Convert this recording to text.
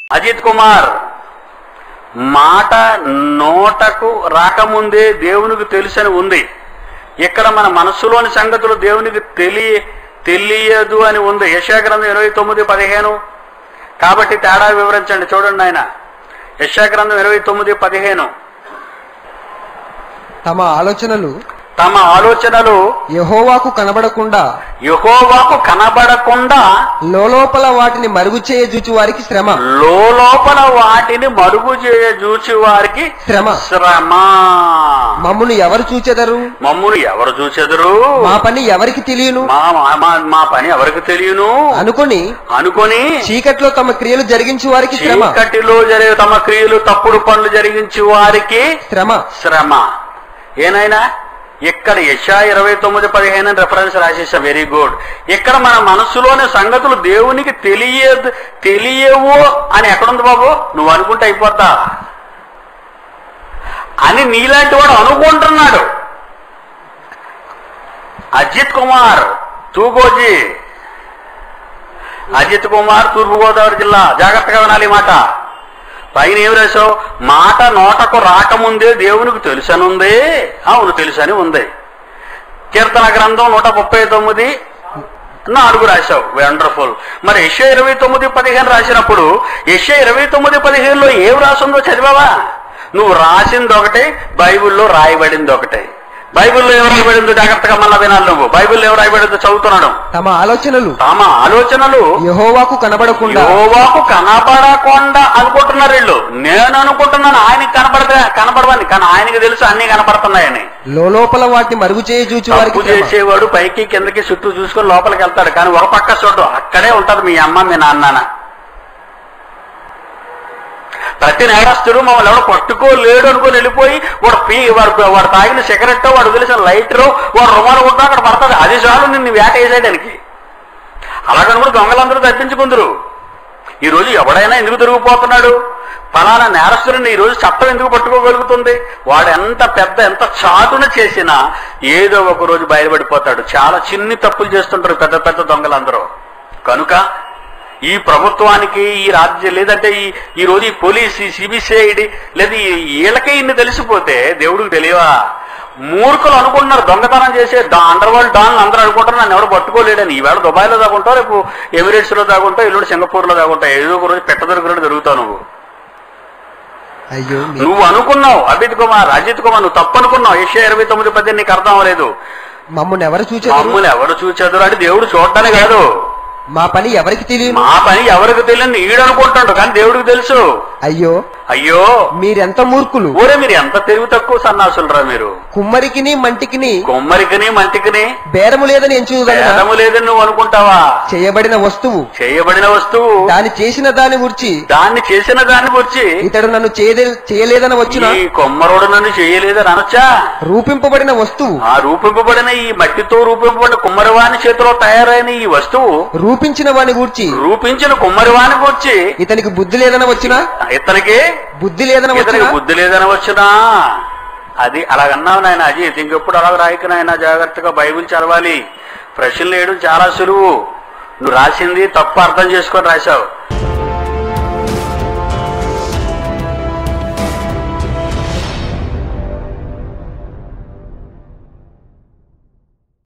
అజిత్ కుమార్ మాట నోటకు రాకముందే దేవునికి తెలుసని ఉంది ఇక్కడ మన మనస్సులోని సంగతులు దేవునికి తెలియ తెలియదు అని ఉంది యశాగ్రంథం ఇరవై తొమ్మిది పదిహేను కాబట్టి తేడా వివరించండి చూడండి ఆయన యశాగ్రంథం ఇరవై తొమ్మిది పదిహేను తమ ఆలోచనలు తమ ఆలోచనలు యహోవాకు కనబడకుండా యహోవాకు కనబడకుండా లోపల వాటిని మరుగు చేయ జూచి వారికి శ్రమ లోపల వాటిని మరుగు చేయ చూచి వారికి శ్రమ శ్రమ మమ్మును ఎవరు చూచెదరు మమ్మును ఎవరు చూచెదరు మా పని ఎవరికి తెలియను మా మా- మా మా పని ఎవరికి తెలియను అనుకొని అనుకొని చీకట్లో తమ క్రియలు జరిగించి వారికి శ్రమ చీకటిలో జరిగే తమ క్రియలు తప్పుడు పనులు జరిగించి వారికి శ్రమ శ్రమ ఏనాయనా ఇక్కడ యశా ఇరవై తొమ్మిది పదిహేను అని రెఫరెన్స్ రాసేసా వెరీ గుడ్ ఇక్కడ మన మనస్సులోని సంగతులు దేవునికి తెలియదు తెలియవు అని ఎక్కడుంది బాబు నువ్వు అనుకుంటే అయిపోతా అని నీలాంటి వాడు అనుకుంటున్నాడు అజిత్ కుమార్ తూగోజీ అజిత్ కుమార్ తూర్పుగోదావరి జిల్లా జాగ్రత్తగా వినాలి ఈ మాట పైన ఏమి రాశావు మాట నోటకు రాకముందే దేవునికి తెలుసనుంది అవును తెలుసని ఉంది కీర్తన గ్రంథం నూట ముప్పై తొమ్మిది నాలుగు రాశావు వండర్ఫుల్ మరి యశ ఇరవై తొమ్మిది పదిహేను రాసినప్పుడు యశ ఇరవై తొమ్మిది పదిహేనులో ఏం రాసిందో చదివావా నువ్వు రాసింది ఒకటే బైబిల్లో రాయబడింది ఒకటే బైబిల్లో ఏం రాయబడిందో జాగ్రత్తగా మళ్ళా వినాలి నువ్వు బైబిల్లో ఏం రాయబడిందో చదువుతున్నాడు తమ ఆలోచనలు తమ ఆలోచనలు యహోవాకు కనబడకుండా యోవాకు కనబడకుండా అనుకుంటున్నారు వీళ్ళు నేను అనుకుంటున్నాను ఆయనకి కనబడదే కనబడవని కానీ ఆయనకి తెలుసు అన్ని కనబడుతున్నాయని లోపల వాటిని మరుగు చేయ జూచి తప్పు వారికి శ్రమ చేసేవాడు పైకి కిందకి చుట్టూ చూసుకొని లోపలికి వెళ్తాడు కానీ ఒక పక్క చూడు అక్కడే ఉంటది మీ అమ్మ మీ నాన్న ప్రతి నేరస్తుడు మమ్మల్ని ఎవడో పట్టుకోలేడు అనుకుని వెళ్ళిపోయి వాడు పీ వాడు వాడు తాగిన సిగరెట్ వాడు వదిలేసిన లైటరు వాడు రుమాలు కొట్టా అక్కడ పడుతుంది అది చాలు నిన్ను వేట వేసేయడానికి అలాగని కూడా దొంగలందరూ తప్పించుకుందరు ఈ రోజు ఎవడైనా ఎందుకు తిరిగిపోతున్నాడు ఫలానా నేరస్తుడిని ఈ రోజు చట్టం ఎందుకు పట్టుకోగలుగుతుంది వాడు ఎంత పెద్ద ఎంత చాటున చేసినా ఏదో ఒక రోజు బయలుపడిపోతాడు చాలా చిన్ని తప్పులు చేస్తుంటారు పెద్ద పెద్ద దొంగలందరూ కనుక ఈ ప్రభుత్వానికి ఈ రాజ్యం లేదంటే ఈ ఈ రోజు ఈ పోలీస్ ఈ సిబిసిఐడి లేదా ఈ వీళ్ళకే ఇన్ని తెలిసిపోతే దేవుడికి తెలియవా మూర్ఖులు అనుకుంటున్నారు దొంగతనం చేసే అండర్ వరల్డ్ డాన్ అందరూ అనుకుంటారు నన్ను ఎవరు పట్టుకోలేడని ఈవేళ దుబాయ్లో దాగుంటావు రేపు ఎమిరేట్స్ లో దాగుంటావు ఎల్లుండి సింగపూర్ లో దాగుంటావు ఏదో ఒక రోజు పెట్ట దొరికినట్టు దొరుకుతావు నువ్వు అయ్యో మీ- నువ్వు అనుకున్నావు అజిత్ కుమార్ అజిత్ కుమార్ నువ్వు తప్పు అనుకున్నావు ఏషియా ఇరవై తొమ్మిది పద్దెనిమిది నీకు అర్థం అవ్వలేదు మమ్మల్ని ఎవరు చూచెదరు మమ్మల్ని ఎవరు చూచేద్దరు అంటే దేవుడు చూడటానే కాదు మా పని ఎవరికి తెలియను మా పని ఎవరికి తెలియని ఈడు అనుకుంటాడు కానీ దేవుడికి తెలుసు అయ్యో అయ్యో మీరెంత మూర్ఖులు ఊరే మీరు ఎంత తెలివి తక్కువ సన్నాసులరా మీరు కుమ్మరికిని మంటికిని కొమ్మరికిని మంటికిని బేరము లేదని ఎంచుగలరా భేదము లేదని నువ్వు అనుకుంటావా చేయబడిన వస్తువు చేయబడిన వస్తువు దాని చేసిన దాని గురించి దాన్ని చేసిన దాన్ని గురించి ఇతడు నన్ను చేయదే చేయలేదని వచ్చిన ఈ కొమ్మరోడు నన్ను చేయలేదని అనొచ్చా రూపింపబడిన వస్తువు ఆ రూపింపబడిన ఈ మట్టితో రూపింపబడిన కుమ్మరివాని చేతిలో తయారైన ఈ వస్తువు రూపించిన వాని గూర్చి రూపించిన కుమ్మరివాని గురించి ఇతనికి బుద్ధి లేదని వచ్చిన ఇతనికి బుద్ధి లేదని వచ్చిన ఇతనికి బుద్ధి లేదని వచ్చినా అది అలాగన్నావు నాయన అజిత్ ఇంకెప్పుడు అలా రాయకు నాయన జాగ్రత్తగా బైబిల్ చదవాలి ప్రశ్నలు వేయడం చాలా సులువు నువ్వు రాసింది తప్పు అర్థం చేసుకొని రాశావు